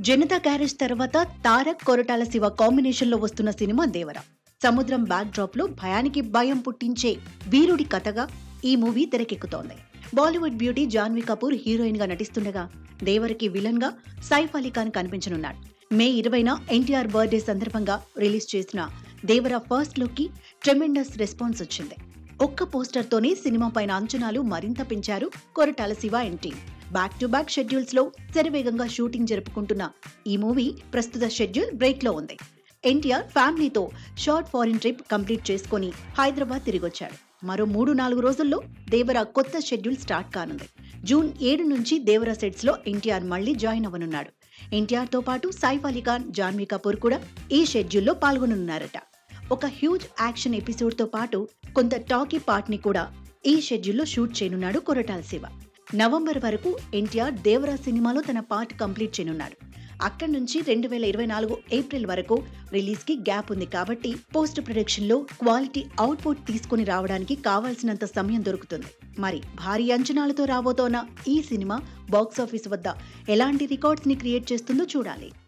Janata garage తర్వాత Tarak Koratala Shiva combination లో వస్తున్న సినిమా దేవర సముద్రం బ్యాక్ డ్రాప్ లో భయానికి భయం పుట్టించే వీరుడి కథగా ఈ మూవీ తెరకెక్కుతోంది బాలీవుడ్ బ్యూటీ జాన్వీ కపూర్ హీరోయిన్ గా నటిస్తుండగా దేవరకి విలన్ గా సైఫ్ అలీ ఖాన్ కనిపించనున్నాడు మే ఇరవైన ఎన్టీఆర్ బర్త్డే సందర్భంగా రిలీజ్ చేసిన దేవర ఫస్ట్ లుక్ కి ట్రెమెండస్ రెస్పాన్స్ వచ్చింది ఒక్క పోస్టర్ తోనే సినిమా పైన అంచనాలు మరింత పెంచారు Koratala Siva NT back to back schedules లో శరవేగంగా షూటింగ్ జరుపుకుంటున్న ఈ మూవీ ప్రస్తుత షెడ్యూల్ బ్రేక్ లో ఉంది ఎన్టీఆర్ ఫ్యామిలీతో షార్ట్ ఫారిన్ ట్రిప్ కంప్లీట్ చేసుకుని హైదరాబాద్ తిరిగొచ్చాడు మరో మూడు నాలుగు రోజుల్లో దేవర కొత్త షెడ్యూల్ స్టార్ట్ కానుంది జూన్ ఏడు నుంచి దేవర సెట్స్ లో ఎన్టీఆర్ మళ్లీ జాయిన్ అవ్వనున్నాడు ఎన్టీఆర్ తో పాటు సైఫ్ అలీ ఖాన్ జాన్వీ కపూర్ కూడా ఈ షెడ్యూల్లో పాల్గొనున్నారట ఒక హ్యూజ్ యాక్షన్ ఎపిసోడ్ తో పాటు కొంత టాకీ పార్ట్ ని కూడా ఈ షెడ్యూల్లో షూట్ చేయనున్నాడు కొరటాల శివ నవంబర్ వరకు ఎన్టీఆర్ దేవరా సినిమాలో తన పార్ట్ కంప్లీట్ చేయనున్నాడు అక్కడి నుంచి రెండు వేల ఇరవై నాలుగు ఏప్రిల్ వరకు రిలీజ్ కి గ్యాప్ ఉంది కాబట్టి పోస్ట్ ప్రొడక్షన్ లో క్వాలిటీ అవుట్పుట్ తీసుకుని రావడానికి కావాల్సినంత సమయం దొరుకుతుంది మరి భారీ అంచనాలతో రాబోతోన్న ఈ సినిమా బాక్సాఫీస్ వద్ద ఎలాంటి రికార్డ్స్ ని క్రియేట్ చేస్తుందో చూడాలి